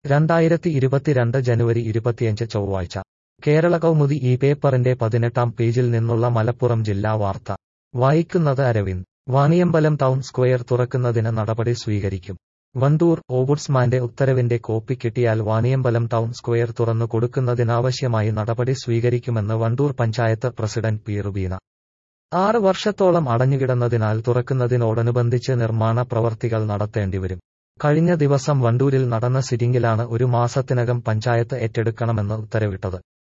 രണ്ടായിരത്തി ഇരുപത്തിരണ്ട് ജനുവരി ഇരുപത്തിയഞ്ച് ചൊവ്വാഴ്ച കേരള കൗമുദി ഈ പേപ്പറിന്റെ പതിനെട്ടാം പേജിൽ നിന്നുള്ള മലപ്പുറം ജില്ലാ വാർത്ത വായിക്കുന്നത് അരവിന്ദ് വാണിയമ്പലം ടൗൺ സ്ക്വയർ തുറക്കുന്നതിന് നടപടി സ്വീകരിക്കും വണ്ടൂർ ഓബുഡ്സ്മാന്റെ ഉത്തരവിന്റെ കോപ്പി കിട്ടിയാൽ വാണിയമ്പലം ടൗൺ സ്ക്വയർ തുറന്നു കൊടുക്കുന്നതിനാവശ്യമായി നടപടി സ്വീകരിക്കുമെന്ന് വണ്ടൂർ പഞ്ചായത്ത് പ്രസിഡന്റ് പി റുബീന ആറ് വർഷത്തോളം അടഞ്ഞുകിടന്നതിനാൽ തുറക്കുന്നതിനോടനുബന്ധിച്ച് നിർമ്മാണ പ്രവർത്തികൾ നടത്തേണ്ടിവരും കഴിഞ്ഞ ദിവസം വണ്ടൂരിൽ നടന്ന സിറ്റിംഗിലാണ് ഒരു മാസത്തിനകം പഞ്ചായത്ത് ഏറ്റെടുക്കണമെന്ന് ഉത്തരവിട്ടത്